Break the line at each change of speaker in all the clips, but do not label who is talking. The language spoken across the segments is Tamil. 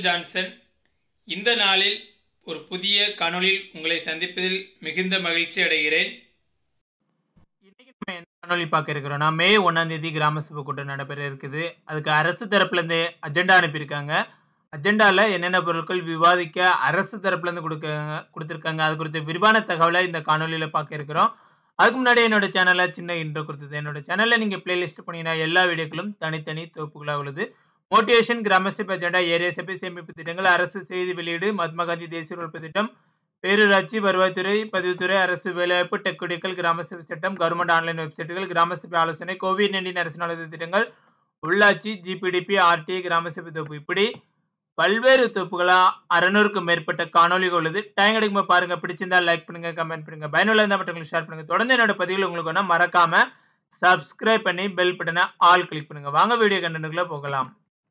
மைக்கேல் ஜான்சன் இந்த நாளில் ஒரு புதிய காணொளியில் உங்களை சந்திப்பதில் மிகுந்த மகிழ்ச்சி அடைகிறேன் இன்னைக்கு நம்ம என்ன காணொளி பார்க்க இருக்கிறோம்னா மே ஒன்றாம் தேதி கிராம சபை கூட்டம் நடைபெற இருக்குது அதுக்கு அரசு தரப்புலேருந்து அஜெண்டா அனுப்பியிருக்காங்க அஜெண்டாவில் என்னென்ன பொருட்கள் விவாதிக்க அரசு தரப்புலேருந்து கொடுக்க கொடுத்துருக்காங்க அது குறித்த விரிவான தகவலை இந்த காணொலியில் பார்க்க இருக்கிறோம் அதுக்கு முன்னாடி என்னோட சேனலை சின்ன இன்ட்ரோ கொடுத்தது என்னோட சேனலில் நீங்கள் பிளேலிஸ்ட் பண்ணிங்கன்னா எல்லா வீடியோக்களும் தனித்தனி தொகுப்புகளாக உள்ளது மோட்டிவேஷன் கிராம சபை அஜெண்டா ஏரியா சபை சேமிப்பு திட்டங்கள் அரசு செய்தி வெளியீடு மகாத்மா காந்தி தேசிய உழைப்பு திட்டம் பேரூராட்சி வருவாய்த்துறை பதிவுத்துறை அரசு வேலைவாய்ப்பு டெக்குடிக்கல் கிராம சபை சட்டம் கவர்மெண்ட் ஆன்லைன் வெப்சைட்டுகள் கிராம சபை ஆலோசனை கோவிட் நைன்டீன் அரசு நலத்து திட்டங்கள் உள்ளாட்சி ஜிபிடிபி ஆர்டிஐ கிராம சபை தொகுப்பு இப்படி பல்வேறு தொகுப்புகளா அறநூறுக்கும் மேற்பட்ட காணொலிகள் உள்ளது டைம் கிடைக்கும்போது பாருங்க பிடிச்சிருந்தா லைக் பண்ணுங்க கமெண்ட் பண்ணுங்க பயனுள்ள இருந்தால் மற்றவங்களுக்கு ஷேர் பண்ணுங்க தொடர்ந்து என்னோட பதிவுகள் உங்களுக்கு வேணா மறக்காம சப்ஸ்கிரைப் பண்ணி பெல் பட்டனை ஆல் கிளிக் பண்ணுங்க வாங்க வீடியோ கண்டென்ட்டுக்குள்ள போகலாம்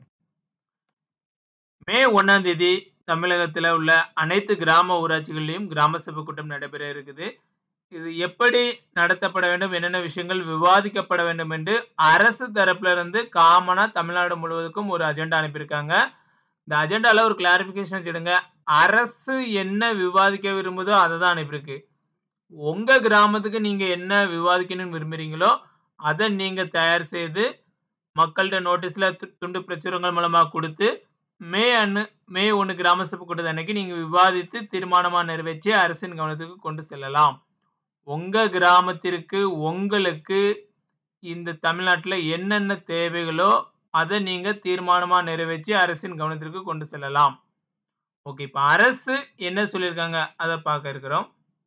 மே ஒன்னாம் தேதி தமிழகத்தில் உள்ள அனைத்து கிராம ஊராட்சிகளிலும் கிராம சபை கூட்டம் நடைபெற இருக்குது இது எப்படி நடத்தப்பட வேண்டும் என்னென்ன விஷயங்கள் விவாதிக்கப்பட வேண்டும் என்று அரசு தரப்புல இருந்து காமனா தமிழ்நாடு முழுவதுக்கும் ஒரு அஜெண்டா அனுப்பியிருக்காங்க இந்த அஜெண்டால ஒரு கிளாரிபிகேஷன் வச்சுடுங்க அரசு என்ன விவாதிக்க விரும்புதோ அதை தான் அனுப்பியிருக்கு உங்க கிராமத்துக்கு நீங்க என்ன விவாதிக்கணும்னு விரும்புறீங்களோ அதை நீங்க தயார் செய்து மக்கள்கிட்ட நோட்டீஸ்ல து- துண்டு பிரச்சுரங்கள் மூலமா கொடுத்து மே அன்னு மே ஒன்று கிராம சபை கூட்டத்து அன்னைக்கு நீங்க விவாதித்து தீர்மானமா நிறைவேற்றி அரசின் கவனத்துக்கு கொண்டு செல்லலாம் உங்க கிராமத்திற்கு உங்களுக்கு இந்த தமிழ்நாட்டில் என்னென்ன தேவைகளோ அதை நீங்க தீர்மானமா நிறைவேற்றி அரசின் கவனத்திற்கு கொண்டு செல்லலாம் ஓகே இப்போ அரசு என்ன சொல்லியிருக்காங்க அதை பார்க்க இருக்கிறோம்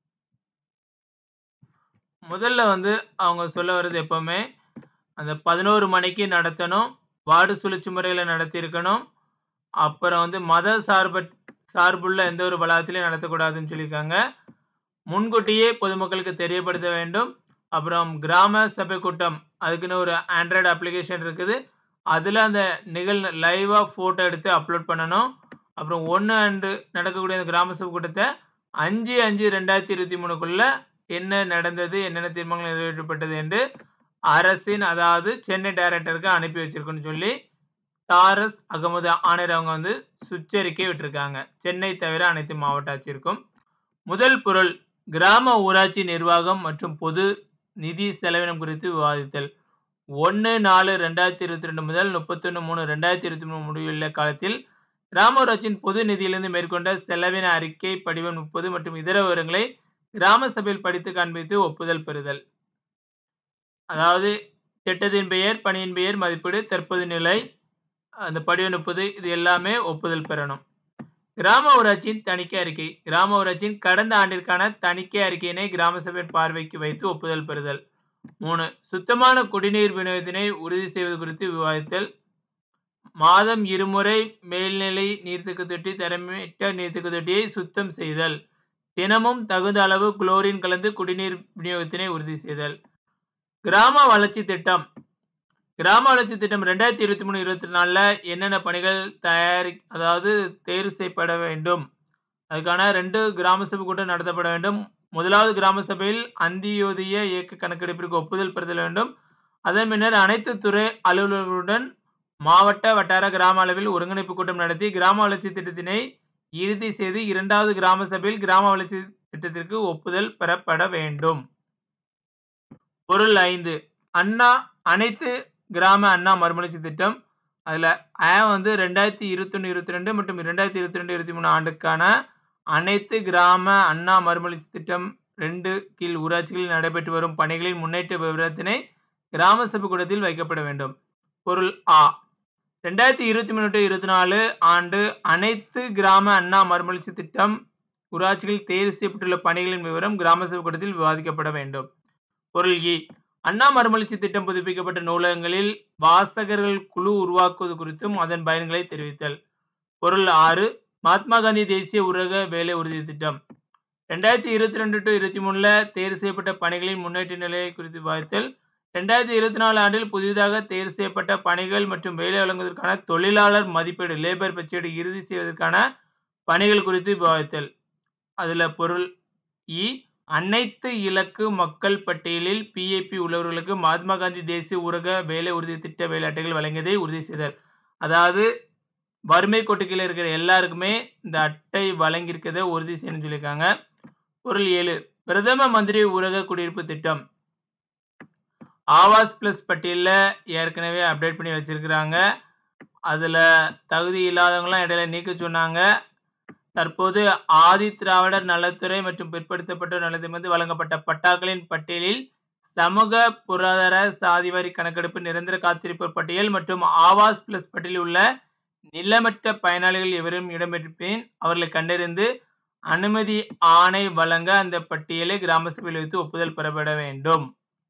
முதல்ல வந்து அவங்க சொல்ல வர்றது எப்பவுமே அந்த பதினோரு மணிக்கு நடத்தணும் வார்டு சுழற்சி முறையில் நடத்தியிருக்கணும் அப்புறம் வந்து மத சார்ப சார்புள்ள எந்த ஒரு வளாகத்திலையும் நடத்தக்கூடாதுன்னு சொல்லியிருக்காங்க முன்கூட்டியே பொதுமக்களுக்கு தெரியப்படுத்த வேண்டும் அப்புறம் கிராம சபை கூட்டம் அதுக்குன்னு ஒரு ஆண்ட்ராய்டு அப்ளிகேஷன் இருக்குது அதில் அந்த நிகழ் லைவாக ஃபோட்டோ எடுத்து அப்லோட் பண்ணணும் அப்புறம் ஒன்று அன்று நடக்கக்கூடிய அந்த கிராம சபை கூட்டத்தை அஞ்சு அஞ்சு ரெண்டாயிரத்தி இருபத்தி மூணுக்குள்ள என்ன நடந்தது என்னென்ன தீர்மானங்கள் நிறைவேற்றப்பட்டது என்று அரசின் அதாவது சென்னை டைரக்டருக்கு அனுப்பி வச்சிருக்குன்னு சொல்லி தாரஸ் அகமது ஆணையர் அவங்க வந்து சுற்றறிக்கை விட்டிருக்காங்க சென்னை தவிர அனைத்து மாவட்ட ஆட்சியருக்கும் முதல் பொருள் கிராம ஊராட்சி நிர்வாகம் மற்றும் பொது நிதி செலவினம் குறித்து விவாதித்தல் ஒன்று நாலு ரெண்டாயிரத்தி இருபத்தி ரெண்டு முதல் முப்பத்தொன்று மூணு ரெண்டாயிரத்தி இருபத்தி மூணு முடிவுள்ள காலத்தில் கிராம ஊராட்சியின் பொது நிதியிலிருந்து மேற்கொண்ட செலவின அறிக்கை படிவம் முப்பது மற்றும் இதர விவரங்களை கிராம சபையில் படித்து காண்பித்து ஒப்புதல் பெறுதல் அதாவது திட்டத்தின் பெயர் பணியின் பெயர் மதிப்பீடு தற்போது நிலை அந்த படிவம் முப்பது இது எல்லாமே ஒப்புதல் பெறணும் கிராம ஊராட்சியின் தணிக்கை அறிக்கை கிராம ஊராட்சியின் கடந்த ஆண்டிற்கான தணிக்கை அறிக்கையினை கிராம சபையின் பார்வைக்கு வைத்து ஒப்புதல் பெறுதல் மூணு சுத்தமான குடிநீர் விநியோகத்தினை உறுதி செய்வது குறித்து விவாதித்தல் மாதம் இருமுறை மேல்நிலை நீர்த்தக்கு தொட்டி தரமிட்ட நீர்த்தக்கு தொட்டியை சுத்தம் செய்தல் தினமும் தகுந்த அளவு குளோரின் கலந்து குடிநீர் விநியோகத்தினை உறுதி செய்தல் கிராம வளர்ச்சி திட்டம் கிராம வளர்ச்சி திட்டம் ரெண்டாயிரத்தி இருபத்தி மூணு இருபத்தி நாலில் என்னென்ன பணிகள் தயாரி அதாவது தேர்வு செய்யப்பட வேண்டும் அதுக்கான ரெண்டு கிராம சபை கூட்டம் நடத்தப்பட வேண்டும் முதலாவது கிராம சபையில் அந்தியோதய இயக்க கணக்கெடுப்பிற்கு ஒப்புதல் பெறுதல் வேண்டும் அதன் பின்னர் அனைத்து துறை அலுவலர்களுடன் மாவட்ட வட்டார கிராம அளவில் ஒருங்கிணைப்பு கூட்டம் நடத்தி கிராம வளர்ச்சி திட்டத்தினை இறுதி செய்து இரண்டாவது கிராம சபையில் கிராம வளர்ச்சி திட்டத்திற்கு ஒப்புதல் பெறப்பட வேண்டும் பொருள் ஐந்து அண்ணா அனைத்து கிராம அண்ணா மறுமலர்ச்சி திட்டம் அதில் ஆ வந்து ரெண்டாயிரத்தி இருபத்தொன்று இருபத்தி ரெண்டு மற்றும் ரெண்டாயிரத்தி இருபத்தி ரெண்டு இருபத்தி மூணு ஆண்டுக்கான அனைத்து கிராம அண்ணா மறுமலர்ச்சி திட்டம் ரெண்டு கீழ் ஊராட்சிகளில் நடைபெற்று வரும் பணிகளின் முன்னேற்ற விவரத்தினை கிராம சபை கூடத்தில் வைக்கப்பட வேண்டும் பொருள் ஆ ரெண்டாயிரத்தி இருபத்தி மூணு டு இருபத்தி நாலு ஆண்டு அனைத்து கிராம அண்ணா மறுமலர்ச்சி திட்டம் ஊராட்சிகளில் தேர்வு செய்யப்பட்டுள்ள பணிகளின் விவரம் கிராம சபை கூட்டத்தில் விவாதிக்கப்பட வேண்டும் பொருள் இ அண்ணா மறுமலர்ச்சி திட்டம் புதுப்பிக்கப்பட்ட நூலகங்களில் வாசகர்கள் குழு உருவாக்குவது குறித்தும் அதன் பயன்களை தெரிவித்தல் பொருள் ஆறு மகாத்மா காந்தி தேசிய ஊரக வேலை உறுதி திட்டம் ரெண்டாயிரத்தி இருபத்தி ரெண்டு டு இருபத்தி மூணுல தேர்வு செய்யப்பட்ட பணிகளின் முன்னேற்ற நிலையை குறித்து விவாதித்தல் ரெண்டாயிரத்தி இருபத்தி நாலு ஆண்டில் புதிதாக தேர்வு செய்யப்பட்ட பணிகள் மற்றும் வேலை வழங்குவதற்கான தொழிலாளர் மதிப்பீடு லேபர் பட்ஜெட் இறுதி செய்வதற்கான பணிகள் குறித்து விவாதித்தல் அதில் பொருள் இ அனைத்து இலக்கு மக்கள் பட்டியலில் பிஏபி உள்ளவர்களுக்கு மகாத்மா காந்தி தேசிய ஊரக வேலை உறுதி திட்ட வேலை அட்டைகள் வழங்கியதை உறுதி செய்தல் அதாவது வறுமை கோட்டுக்கு கீழ இருக்கிற எல்லாருக்குமே இந்த அட்டை வழங்கியிருக்கிறத உறுதி செய்யணும்னு சொல்லியிருக்காங்க. பொருள் 7 பிரதம மந்திரி ஊரக குடியிருப்பு திட்டம். ஆவாஸ் பிளஸ் பட்டியல்ல ஏற்கனவே அப்டேட் பண்ணி வச்சிருக்கிறாங்க. அதுல தகுதி இல்லாதவங்கலாம் இடையில நீக்க சொன்னாங்க. தற்போது ஆதி திராவிடர் நலத்துறை மற்றும் பிற்படுத்தப்பட்டோர் நலத்திலிருந்து வழங்கப்பட்ட பட்டாக்களின் பட்டியலில் சமூக பொருளாதார சாதிவாரி கணக்கெடுப்பு நிரந்தர காத்திருப்போர் பட்டியல் மற்றும் ஆவாஸ் பிளஸ் பட்டியலில் உள்ள நிலமற்ற பயனாளிகள் எவரும் இடம்பெற்றிருப்பின் அவர்களை கண்டறிந்து அனுமதி ஆணை வழங்க அந்த பட்டியலை கிராம சபையில் வைத்து ஒப்புதல் பெறப்பட வேண்டும்.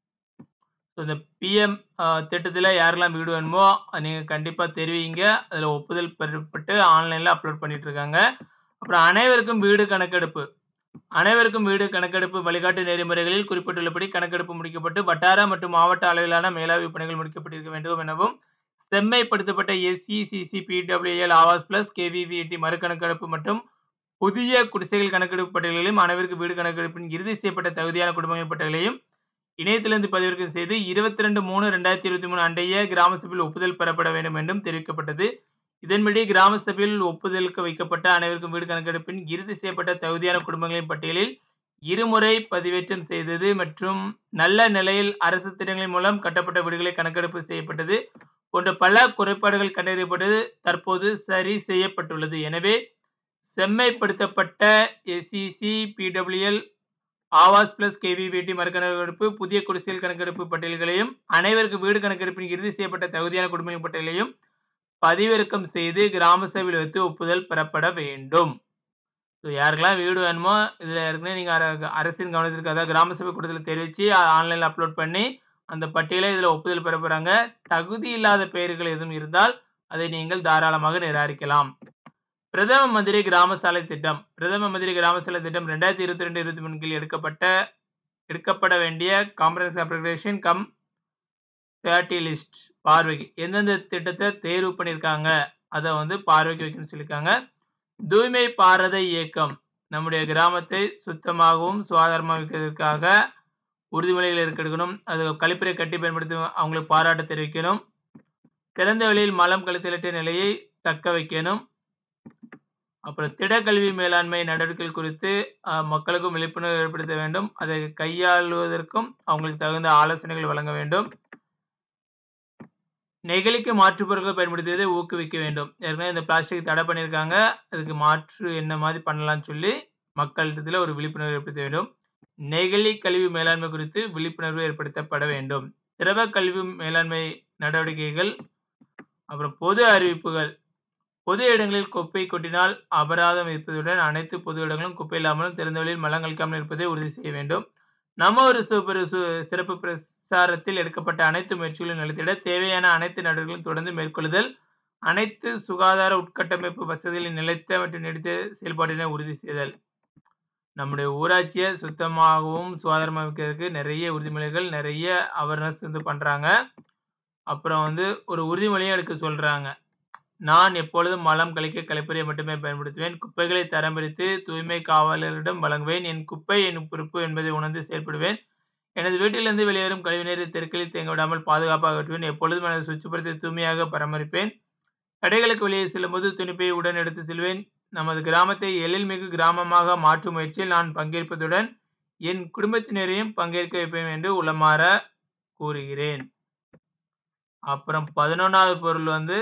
இந்த பிஎம் அ திட்டத்தில யாரெல்லாம் வீடு வேணுமோ நீங்க கண்டிப்பா தெரிவிங்க. அதுல ஒப்புதல் பெறப்பட்டு ஆன்லைன்ல அப்லோட் பண்ணிட்டு இருக்காங்க. அப்புறம் அனைவருக்கும் வீடு கணக்கெடுப்பு. அனைவருக்கும் வீடு கணக்கெடுப்பு வழிகாட்டு நெறிமுறைகளில் குறிப்பிட்டுள்ளபடி கணக்கெடுப்பு முடிக்கப்பட்டு வட்டார மற்றும் மாவட்ட அளவிலான மேலாய்வு பணிகள் முடிக்கப்பட்டிருக்க வேண்டும் எனவும் செம்மைப்படுத்தப்பட்ட S E, C C, P W L, Awaas plus, K V V T மறுகணக்கெடுப்பு மற்றும் புதிய குடிசைகள் கணக்கெடுப்பு பட்டியல்களையும் அனைவருக்கும் வீடு கணக்கெடுப்பின் இறுதி செய்யப்பட்ட தகுதியான குடும்பங்களின் பட்டியலையும் இணையத்திலிருந்து பதிவிறக்கம் செய்து 22/3/2023 அன்றைய கிராம சபையில் ஒப்புதல் பெறப்பட வேண்டும் என்றும் தெரிவிக்கப்பட்டது. இதன்படி கிராம சபையில் ஒப்புதலுக்கு வைக்கப்பட்ட அனைவருக்கும் வீடு கணக்கெடுப்பின் இறுதி செய்யப்பட்ட தகுதியான குடும்பங்களின் பட்டியலில் இருமுறை பதிவேற்றம் செய்தது மற்றும் நல்ல நிலையில் அரசு திட்டங்களின் மூலம் கட்டப்பட்ட வீடுகளை கணக்கெடுப்பு செய்யப்பட்டது போன்ற பல குறைபாடுகள் கண்டறியப்பட்டது தற்போது சரி செய்யப்பட்டுள்ளது. எனவே செம்மைப்படுத்தப்பட்ட S E C, P W L, Awaas plus, K V V T மறுகணக்கெடுப்பு, புதிய குடிசைகள் கணக்கெடுப்பு பட்டியல்களையும் அனைவருக்கும் வீடு கணக்கெடுப்பின் இறுதி செய்யப்பட்ட தகுதியான குடும்பங்களின் பட்டியலையும் பதிவிறக்கம் செய்து கிராம சபையில் வைத்து ஒப்புதல் பெறப்பட வேண்டும். ஸோ யாருக்கெல்லாம் வீடு வேணுமோ இதுல ஏற்கனவே நீங்க அர அரசின் கவனத்திற்கு அதாவது கிராம சபை கூட்டத்தில தெரிவிச்சு ஆன்லைன்ல அப்லோட் பண்ணி அந்த பட்டியலை இதுல ஒப்புதல் பெற போறாங்க. தகுதி இல்லாத பெயர்கள் எதுவும் இருந்தால் அதை நீங்கள் தாராளமாக நிராகரிக்கலாம். பிரதம மந்திரி கிராம சாலை திட்டம். பிரதம மந்திரி கிராம சாலை திட்டம் 2022-23 கீழ் எடுக்கப்பட்ட எடுக்கப்பட வேண்டிய comprehensive application cum priority list பார்வைக்கு எந்தெந்த திட்டத்த தேர்வு பண்ணியிருக்காங்க அத வந்து பார்வைக்கு வைக்கணும்னு சொல்லியிருக்காங்க. தூய்மை பாரத இயக்கம். நம்முடைய கிராமத்தை சுத்தமாகவும், சுகாதாரமாக வைக்கிறதற்காக உறுதிமொழிகள் எடுக்கணும். அது கழிப்பறை கட்டி பயன்படுத்தும் அவங்களுக்கு பாராட்டு தெரிவிக்கணும். திறந்த வெளியில் மலம் கழித்தலற்ற நிலையை தக்க வைக்கணும். அப்புறம் திடக்கழிவு மேலாண்மை நடவடிக்கைகள் குறித்து அ மக்களுக்கும் விழிப்புணர்வு ஏற்படுத்த வேண்டும். அதை கையாளுவதற்கும் அவங்களுக்கு தகுந்த ஆலோசனைகள் வழங்க வேண்டும். நெகிழிக்கு மாற்று பொருட்கள் பயன்படுத்துவதை ஊக்குவிக்க வேண்டும். ஏற்கனவே இந்த பிளாஸ்டிக் தடை பண்ணியிருக்காங்க. அதுக்கு மாற்று என்ன மாதிரி பண்ணலாம்னு சொல்லி மக்களிடத்தில ஒரு விழிப்புணர்வு ஏற்படுத்த வேண்டும். நெகிழி கழிவு மேலாண்மை குறித்து விழிப்புணர்வு ஏற்படுத்தப்பட வேண்டும். திரவ கழிவு மேலாண்மை நடவடிக்கைகள், அப்புறம் பொது அறிவிப்புகள். பொது இடங்களில் குப்பை கொட்டினால் அபராதம் விதிப்பதுடன் அனைத்து பொது இடங்களும் குப்பை இல்லாமலும் திறந்த வெளியில் மலம் கழிக்காமலும் இருப்பதை உறுதி செய்ய வேண்டும். நம்ம ஒரு சூப்பர் சு சிறப்பு பிரசாரத்தில் எடுக்கப்பட்ட அனைத்து முயற்சிகளையும் நிலைத்திட தேவையான அனைத்து நடவடிக்கைகளையும் தொடர்ந்து மேற்கொள்ளுதல். அனைத்து சுகாதார உட்கட்டமைப்பு வசதிகளின் நிலைத்த மற்றும் நீடித்த செயல்பாட்டினை உறுதி செய்தல். நம்முடைய ஊராட்சிய சுத்தமாகவும், சுகாதாரமா வைக்கிறதுக்கு நெறைய உறுதிமொழிகள், நெறைய அவேர்னஸ் வந்து பண்றாங்க. அப்புறம் வந்து ஒரு உறுதிமொழியும் எடுக்க சொல்றாங்க. நான் எப்பொழுதும் மலம் கழிக்க கழிப்பறையை மட்டுமே பயன்படுத்துவேன். குப்பைகளை தரம் பிரித்து தூய்மை காவலரிடம் வழங்குவேன். என் குப்பை என் பொறுப்பு என்பதை உணர்ந்து செயல்படுவேன். எனது வீட்டிலிருந்து வெளியேறும் கழிவுநீரை தெருக்களில் தேங்க விடாமல் பாதுகாப்பாக அகற்றுவேன். எப்பொழுதும் எனது சுற்றுப்புறத்தை தூய்மையாக பராமரிப்பேன். கடைகளுக்கு வெளியே செல்லும்போது துணிப்பையை உடன் எடுத்துச் செல்வேன். நமது கிராமத்தை எழில்மிகு கிராமமாக மாற்றும் முயற்சியில் நான் பங்கேற்பதுடன் என் குடும்பத்தினரையும் பங்கேற்க வைப்பேன் என்று உளமாற கூறுகிறேன். அப்புறம் 11வது பொருள் வந்து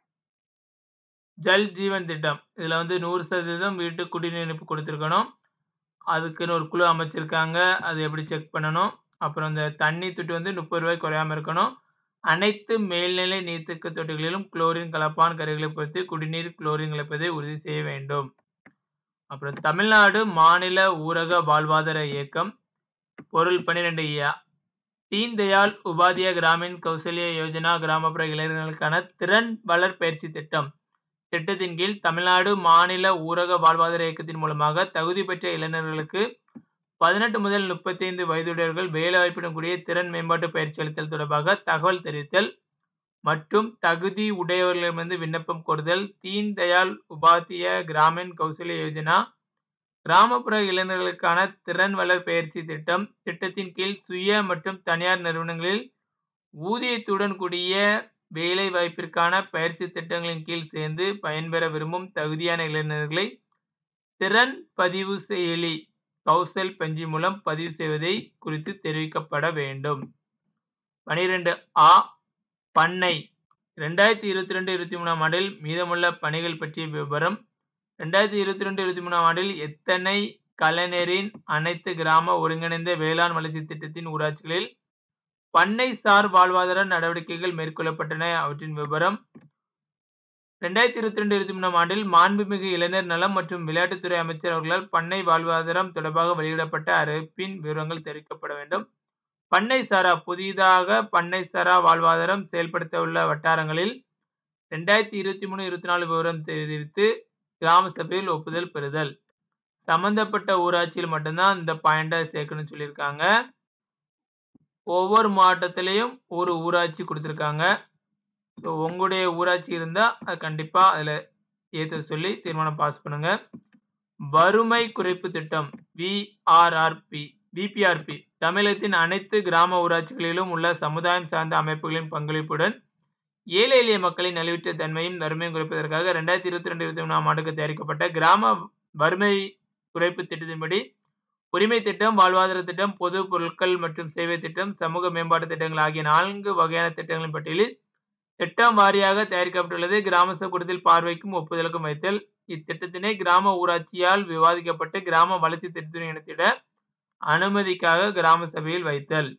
ஜல் ஜீவன் திட்டம். இதுல வந்து 100% வீட்டு குடிநீர் இணைப்பு கொடுத்திருக்கணும். அதுக்குன்னு ஒரு குழு அமைச்சிருக்காங்க. அது எப்படி செக் பண்ணணும். அப்புறம் இந்த தண்ணி தொட்டி வந்து ரூ. 30 குறையாம இருக்கணும். அனைத்து மேல்நிலை நீர்த்தேக்க தொட்டிகளிலும் குளோரின் கலப்பான் கரைகளை பொறுத்து குடிநீர் குளோரின் கலப்பதை உறுதி செய்ய வேண்டும். அப்புறம் தமிழ்நாடு மாநில ஊரக வாழ்வாதார இயக்கம். பொருள் 12 யா தீன் தயாள் உபாத்யா கிராமின் கௌசல்யா யோஜனா கிராமப்புற இளைஞர்களுக்கான திறன் வளர் பயிற்சி திட்டம். திட்டத்தின் கீழ் தமிழ்நாடு மாநில ஊரக வாழ்வாதார இயக்கத்தின் மூலமாக தகுதி பெற்ற இளைஞர்களுக்கு 18 முதல் 35 வயதுடையவர்கள் வேலைவாய்ப்புடன் கூடிய திறன் மேம்பாட்டு பயிற்சி அளித்தல் தொடர்பாக தகவல் தெரிவித்தல் மற்றும் தகுதி உடையவர்களிடமிருந்து விண்ணப்பம் கோருதல். தீன் தயாள் உபாத்யா கிராமின் கௌசல்யா யோஜனா கிராமப்புற இளைஞர்களுக்கான திறன் வளர் பயிற்சி திட்டம். திட்டத்தின் கீழ் சுய மற்றும் தனியார் நிறுவனங்களில் ஊதியத்துடன் கூடிய வேலை வாய்ப்பிற்கான பயிற்சி திட்டங்களின் கீழ் சேர்ந்து பயன்பெற விரும்பும் தகுதியான இளைஞர்களை திறன் பதிவு செயலி கௌசல் பஞ்சி மூலம் பதிவு செய்வதை குறித்து தெரிவிக்கப்பட வேண்டும் பனிரெண்டு ஆ பண்ணை ரெண்டாயிரத்தி இருபத்தி ரெண்டு இருபத்தி மூணாம் ஆண்டில் மீதமுள்ள பணிகள் பற்றிய விவரம் ரெண்டாயிரத்தி இருபத்தி ரெண்டு இருபத்தி மூணாம் ஆண்டில் எத்தனை கலைஞரின் அனைத்து கிராம ஒருங்கிணைந்த வேளாண் வளர்ச்சி திட்டத்தின் ஊராட்சிகளில் பண்ணை சார் வாழ்வாதார நடவடிக்கைகள் மேற்கொள்ளப்பட்டன அவற்றின் விவரம் ரெண்டாயிரத்தி இருபத்தி ரெண்டு இருபத்தி மூணாம் ஆண்டில் மாண்புமிகு இளைஞர் நலம் மற்றும் விளையாட்டுத்துறை அமைச்சர் அவர்களால் பண்ணை வாழ்வாதாரம் தொடர்பாக வெளியிடப்பட்ட அறிவிப்பின் விவரங்கள் தெரிவிக்கப்பட வேண்டும் பண்ணை சாரா புதிதாக பண்ணை சாரா வாழ்வாதாரம் செயல்படுத்த உள்ள வட்டாரங்களில் ரெண்டாயிரத்தி இருபத்தி மூணு இருபத்தி நாலு விவரம் தெரிவித்து கிராம சபையில் ஒப்புதல் பெறுதல் சம்பந்தப்பட்ட ஊராட்சியில் மட்டும்தான் இந்த பாயிண்டை சேர்க்கணும்னு சொல்லியிருக்காங்க ஒவ்வொரு மாவட்டத்திலையும் ஒரு ஊராட்சி கொடுத்துருக்காங்க ஸோ உங்களுடைய ஊராட்சி இருந்தால் அது கண்டிப்பாக அதில் ஏற்ற சொல்லி தீர்மானம் பாஸ் பண்ணுங்க வறுமை குறைப்பு திட்டம் விஆர்ஆர்பி விபிஆர்பி தமிழகத்தின் அனைத்து கிராம ஊராட்சிகளிலும் உள்ள சமுதாயம் சார்ந்த அமைப்புகளின் பங்களிப்புடன் ஏழை எளிய மக்களின் நலிவுற்ற தன்மையும் வறுமையும் குறைப்பதற்காக ரெண்டாயிரத்தி இருபத்தி ரெண்டு இருபத்தி மூணாம் ஆண்டுக்கு தயாரிக்கப்பட்ட கிராம வறுமை குறைப்பு திட்டத்தின்படி உரிமை திட்டம் வாழ்வாதார திட்டம் பொது பொருட்கள் மற்றும் சேவை திட்டம் சமூக மேம்பாட்டு திட்டங்கள் ஆகிய நான்கு வகையான திட்டங்களின் பட்டியலில் திட்டம் வாரியாக தயாரிக்கப்பட்டுள்ளது கிராம சபைக்கூடத்தில் பார்வைக்கும் ஒப்புதலுக்கும் வைத்தல் இத்திட்டத்தினை கிராம ஊராட்சியால் விவாதிக்கப்பட்டு கிராம வளர்ச்சி திட்டத்தினை இணைத்திட அனுமதிக்காக கிராம சபையில் வைத்தல்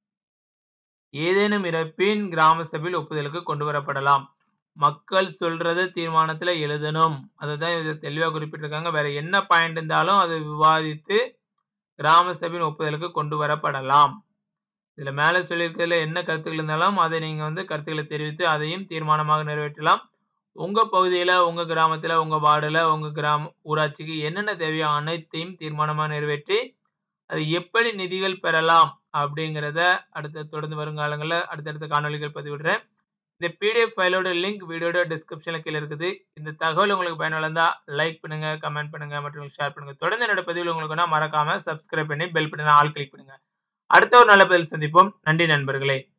ஏதேனும் இறப்பின் கிராம சபையில் ஒப்புதலுக்கு கொண்டு வரப்படலாம் மக்கள் சொல்றத தீர்மானத்துல எழுதணும் அதை தான் இதை தெளிவாக குறிப்பிட்டிருக்காங்க வேற என்ன பாயிண்ட் இருந்தாலும் அதை விவாதித்து கிராம சபையின் ஒப்புதலுக்கு கொண்டு வரப்படலாம் இதுல மேலே சொல்லியிருக்கிறதுல என்ன கருத்துக்கள் இருந்தாலும் அதை நீங்க வந்து கருத்துக்களை தெரிவித்து அதையும் தீர்மானமாக நிறைவேற்றலாம் உங்க பகுதியில உங்க கிராமத்துல உங்க வார்டுல உங்க கிராம ஊராட்சிக்கு என்னென்ன தேவையோ அனைத்தையும் தீர்மானமாக நிறைவேற்றி அது எப்படி நிதிகள் பெறலாம் அப்படிங்கிறத அடுத்த தொடர்ந்து வருங்காலங்களில் அடுத்தடுத்த காணொலிகள் பதிவிடுறேன் இந்த பிடிஎஃப் ஃபைலோட லிங்க் வீடியோட டிஸ்கிரிப்ஷனில் கீழே இருக்குது இந்த தகவல் உங்களுக்கு பயனுள்ளதா லைக் பண்ணுங்க கமெண்ட் பண்ணுங்க மற்றும் ஷேர் பண்ணுங்க தொடர்ந்து என்னோட பதிவில் உங்களுக்கு மறக்காம சப்ஸ்கிரைப் பண்ணி பெல் பட்டனை ஆல் கிளிக் பண்ணுங்க அடுத்த ஒரு நல்ல பதில் சந்திப்போம் நன்றி நண்பர்களே